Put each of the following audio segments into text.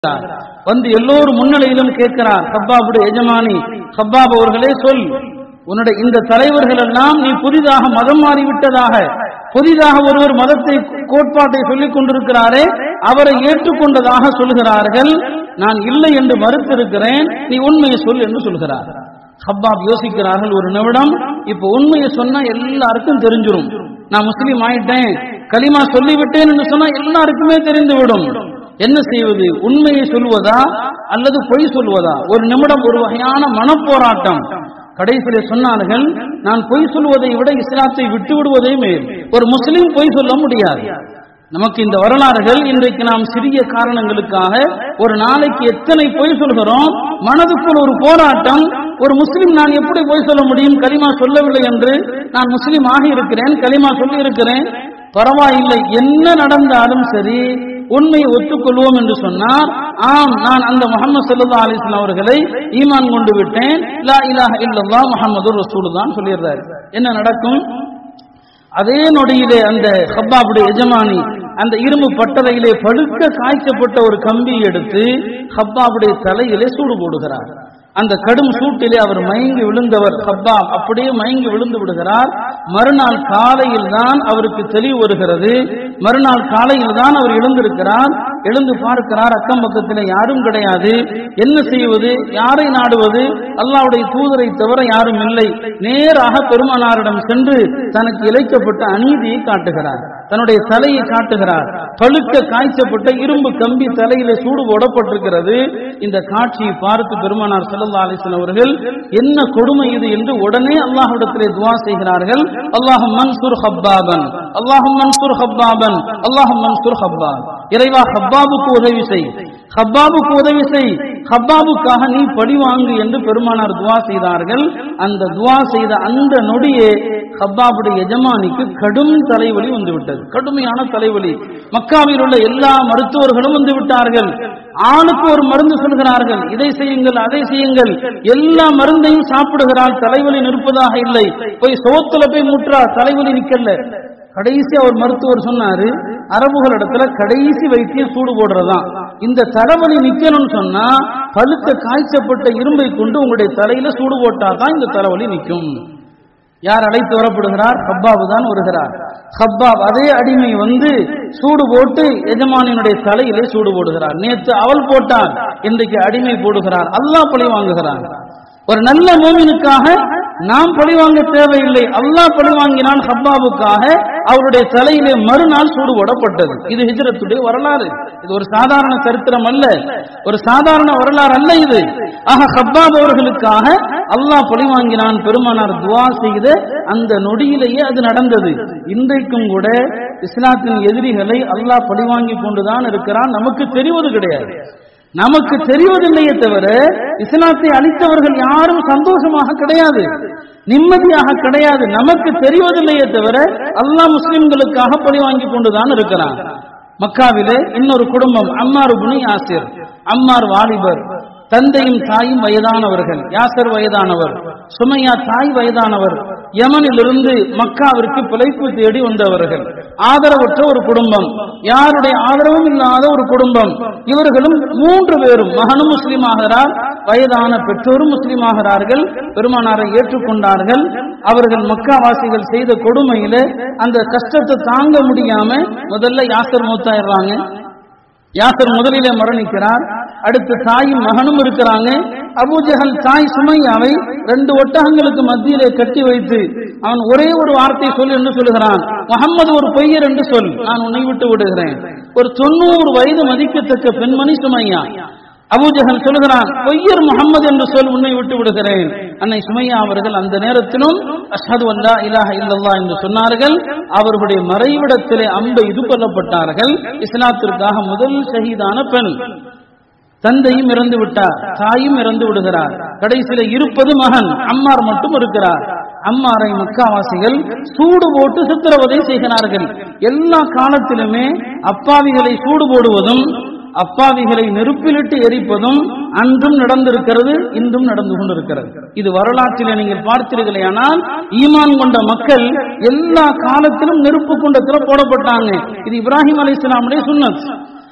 வந்து எல்லோரும் முன்னிலையிலும் கேட்கிறார் ஹப்பாபுடைய எஜமானி ஹப்பாப் அவர்களே சொல் உன்னுடைய இந்த தலைவர்கள் எல்லாம் நீ புதிதாக மதம் மாறிவிட்டதாக புதிதாக ஒருவர் மதத்தை கோட்பாட்டை சொல்லிக் கொண்டிருக்கிறாரே அவரை ஏற்றுக்கொண்டதாக சொல்கிறார்கள் நான் இல்லை என்று மறுத்திருக்கிறேன் நீ உண்மையை சொல் என்று சொல்கிறார் ஹப்பாப் யோசிக்கிறார்கள் ஒரு நிமிடம் இப்ப உண்மையை சொன்னா எல்லாருக்கும் தெரிஞ்சிரும் நான் முஸ்லீம் ஆயிட்டேன் களிமா சொல்லிவிட்டேன் என்று சொன்னா எல்லாருக்குமே தெரிந்துவிடும் என்ன செய்வது உண்மையை சொல்வதா அல்லது பொய் சொல்வதா ஒரு நிமிடம் ஒரு வகையான மனப்போராட்டம் கடைசியிலே சொன்னார்கள் நான் பொய் சொல்வதை விட இஸ்லாத்தை விட்டு விடுவதே மேல் ஒரு முஸ்லீம் பொய் சொல்ல முடியாது நமக்கு இந்த வரலாறுகள் இன்றைக்கு நாம் சிறிய காரணங்களுக்காக ஒரு நாளைக்கு எத்தனை பொய் சொல்கிறோம் மனதுக்குள் ஒரு போராட்டம் ஒரு முஸ்லீம் நான் எப்படி பொய் சொல்ல முடியும் கலிமா சொல்லவில்லை என்று நான் முஸ்லீம் ஆகி இருக்கிறேன் கலிமா சொல்லி இருக்கிறேன் பரவாயில்லை என்ன நடந்தாலும் சரி உண்மையை ஒத்துக்கொள்வோம் என்று சொன்னால் ஆம் நான் அந்த முகமது சல்லா அலிஸ்லாம் அவர்களை ஈமான் கொண்டு விட்டேன் லா இலாஹ இல்லல்லா முகமது ரசூல் தான் சொல்லிடுறாரு என்ன நடக்கும் அதே நொடியிலே அந்த ஹப்பாபுடைய எஜமானி அந்த இரும்பு பட்டறையிலே படுக்க காய்ச்சப்பட்ட ஒரு கம்பி எடுத்து ஹப்பாபுடைய தலையிலே சூடு போடுகிறார் அந்த கடும் சூட்டிலே அவர் மயங்கி விழுந்தவர் ஹப்பாப் அப்படியே மயங்கி விழுந்து விடுகிறார் மறுநாள் காலையில் தான் அவருக்கு தெளிவு வருகிறது மறுநாள் காலையில் தான் அவர் எழுந்திருக்கிறார் எழுந்து பார்க்கிறார் அக்கம் பக்கத்தில் யாரும் கிடையாது என்ன செய்வது யாரை நாடுவது அல்லாவுடைய தூதரை தவிர யாரும் இல்லை நேராக பெருமானாரிடம் சென்று தனக்கு இழைக்கப்பட்ட அநீதியை காட்டுகிறார் தன்னுடைய தலையை காட்டுகிறார் பழுக்க காய்ச்சப்பட்ட இரும்பு கம்பி தலையில சூடு போடப்பட்டிருக்கிறது இந்த காட்சியை பார்த்து பெருமானார் சல்லா அலிஸ்லாம் அவர்கள் என்ன கொடுமை இது என்று உடனே அல்லாஹ்விடத்திலே துவா செய்கிறார்கள் அல்லாஹும் மன்சூர் ஹப்பாபன் அல்லாஹும் மன்சூர் ஹப்பாபன் அல்லாஹும் மன்சூர் ஹப்பாப் இறைவா ஹப்பாபுக்கு உதவி செய் ஹப்பாபுக்கு உதவி செய் ஹப்பாபுக்காக நீ பழி வாங்கு என்று பெருமானார் துவா செய்தார்கள் அந்த துவா செய்த அந்த நொடியே ஹப்பாபுடைய எஜமானிக்கு கடும் தலைவலி வந்து விட்டது கடுமையான தலைவலி மக்காவில் உள்ள எல்லா மருத்துவர்களும் வந்து விட்டார்கள் ஆணுக்கு ஒரு மருந்து சொல்கிறார்கள் இதை செய்யுங்கள் அதை செய்யுங்கள் எல்லா மருந்தையும் சாப்பிடுகிறாள் தலைவலி நிற்பதாக இல்லை போய் சோத்துல போய் முற்றா தலைவலி நிக்கல கடைசி அவர் மருத்துவர் சொன்னாரு அரபுகள் இடத்துல கடைசி வைத்தியம் சூடு போடுறதுதான் இந்த தலைவலி நிக்கணும்னு சொன்னா பழுத்த காய்ச்சப்பட்ட இரும்பை கொண்டு உங்களுடைய தலையில சூடு போட்டா தான் இந்த தலைவலி நிற்கும் யார் அழைத்து வரப்படுகிறார் ஹப்பாபு தான் வருகிறார் ஹப்பாப் அதே அடிமை வந்து சூடு போட்டு எஜமானினுடைய தலையிலே சூடு போடுகிறார் நேற்று அவள் போட்டார் இன்றைக்கு அடிமை போடுகிறார் அல்லாஹ் பழி வாங்குகிறார் ஒரு நல்ல மூமினுக்காக நாம் பழி வாங்க தேவையில்லை அல்லாஹ் பழி வாங்கினான் ஹப்பாபுக்காக அவருடைய தலையிலே மறுநாள் சூடு போடப்பட்டது இது ஹிஜரத்துடைய வரலாறு இது ஒரு சாதாரண சரித்திரம் அல்ல ஒரு சாதாரண வரலாறு அல்ல இது ஆக ஹப்பாப் அவர்களுக்காக அல்லாஹ் பழி வாங்கினான் பெருமானார் துவா செய்த அந்த நொடியிலேயே அது நடந்தது இன்றைக்கும் கூட இஸ்லாத்தின் எதிரிகளை அல்லாஹ் பழி வாங்கி கொண்டுதான் இருக்கிறான் நமக்கு தெரிவது கிடையாது நமக்கு தெரிவதில்லையே தவிர இஸ்லாத்தை அளித்தவர்கள் யாரும் சந்தோஷமாக கிடையாது நிம்மதியாக கிடையாது நமக்கு தெரிவதில்லையே தவிர அல்லாஹ் முஸ்லிம்களுக்காக பழி வாங்கி கொண்டுதான் இருக்கிறான் மக்காவிலே இன்னொரு குடும்பம் அம்மார் புனி யாசிர் அம்மார் வாலிபர் தந்தையும் தாயும் வயதானவர்கள் யாசர் வயதானவர் சுமையா தாய் வயதானவர் யமனிலிருந்து மக்காவிற்கு பிழைப்பு தேடி வந்தவர்கள் ஆதரவற்ற ஒரு குடும்பம் யாருடைய ஆதரவும் இல்லாத ஒரு குடும்பம் இவர்களும் மூன்று பேரும் மகனும் முஸ்லீம் ஆகிறார் வயதான பெற்றோரும் முஸ்லீம் ஆகிறார்கள் பெருமானாரை ஏற்றுக்கொண்டார்கள் அவர்கள் மக்காவாசிகள் செய்த கொடுமையில அந்த கஷ்டத்தை தாங்க முடியாம முதல்ல யாசர் மூத்தாயிடுறாங்க யாசர் முதலிலே மரணிக்கிறார் அடுத்து தாயும் மகனும் இருக்கிறாங்க அபூஜஹல் தாய் சுமையாவை ரெண்டு ஒட்டகங்களுக்கு மத்தியிலே கட்டி வைத்து அவன் ஒரே ஒரு வார்த்தை சொல் என்று சொல்லுகிறான் முகம்மது ஒரு பொய்யர் என்று சொல் நான் உன்னை விட்டு விடுகிறேன் ஒரு தொண்ணூறு வயது மதிக்கத்தக்க பெண்மணி சுமையா அபூஜஹல் சொல்லுகிறான் பொய்யர் முகம்மது என்று சொல் உன்னை விட்டு விடுகிறேன் அன்னை சுமையா அவர்கள் அந்த நேரத்திலும் அஷ்ஹது அல்லா இலாஹ இல்லல்லா என்று சொன்னார்கள் அவர்களுடைய மறைவிடத்திலே அம்பை இது கொல்லப்பட்டார்கள் இஸ்லாத்திற்காக முதல் ஷஹீதான பெண் தந்தையும் இறந்து விட்டார் தாயும் இறந்து விடுகிறார் கடைசியில இருப்பது மகன் அம்மார் மட்டும் இருக்கிறார் அம்மாரை மக்காவாசிகள் சூடு போட்டு சித்திரவதை செய்கிறார்கள் எல்லா காலத்திலுமே அப்பாவிகளை சூடு போடுவதும் அப்பாவிகளை நெருப்பிலிட்டு எரிப்பதும் அன்றும் நடந்திருக்கிறது இன்றும் நடந்து கொண்டிருக்கிறது இது வரலாற்றில் நீங்கள் பார்த்தீர்களேயானால் ஈமான் கொண்ட மக்கள் எல்லா காலத்திலும் நெருப்பு குண்டத்தில் போடப்பட்டாங்க இது இப்ராஹிம் அலி இஸ்லாமுடைய சுன்னத்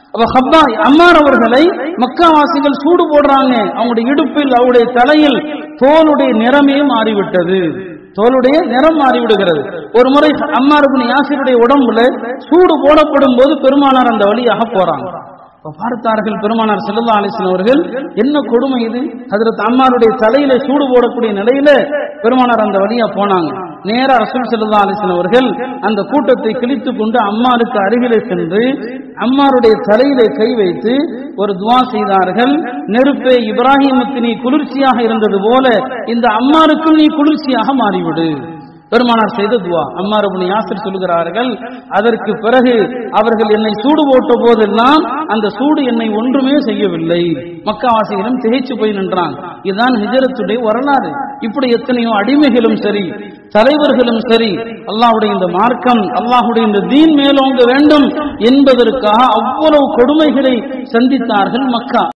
அப்ப ஹப்பா அம்மார் அவர்களை மக்காவாசிகள் சூடு போடுறாங்க அவங்களுடைய இடுப்பில் அவருடைய தலையில் தோலுடைய நிறமே மாறிவிட்டது தோலுடைய நிறம் மாறிவிடுகிறது ஒரு முறை அம்மார் இப்னு யாசிருடைய உடம்புல சூடு போடப்படும் போது பெருமானார் அந்த வழியாக போறாங்க அப்ப பார்த்தார்கள் பெருமானார் செல்லல்லா அலிஸ்லாம் அவர்கள் என்ன கொடுமை இது ஹஜரத் அம்மாருடைய தலையில சூடு போடக்கூடிய நிலையில பெருமானார் அந்த வழியா போனாங்க நேரா ரசூல் செல்லல்லா அலிஸ்லாம் அவர்கள் அந்த கூட்டத்தை கிழித்து கொண்டு அம்மாருக்கு அருகிலே சென்று அம்மாருடைய தலையிலே கை வைத்து ஒரு துவா செய்தார்கள் நெருப்பே இப்ராஹிமுக்கு நீ குளிர்ச்சியாக இருந்தது போல இந்த அம்மாருக்கும் நீ குளிர்ச்சியாக மாறிவிடு பெருமானார் செய்த துவா அம்மார் இப்னு யாசிர் சொல்கிறார்கள் அதற்கு பிறகு அவர்கள் என்னை சூடு போட்ட போதெல்லாம் அந்த சூடு என்னை ஒன்றுமே செய்யவில்லை மக்காவாசிகளும் திகைச்சு போய் நின்றான் இதுதான் ஹிஜரத்துடைய வரலாறு இப்படி எத்தனையோ அடிமைகளும் சரி தலைவர்களும் சரி அல்லாஹ்வுடைய இந்த மார்க்கம் அல்லாஹ்வுடைய இந்த தீன் மேலோங்க வேண்டும் என்பதற்காக அவ்வளவு கொடுமைகளை சந்தித்தார்கள் மக்கா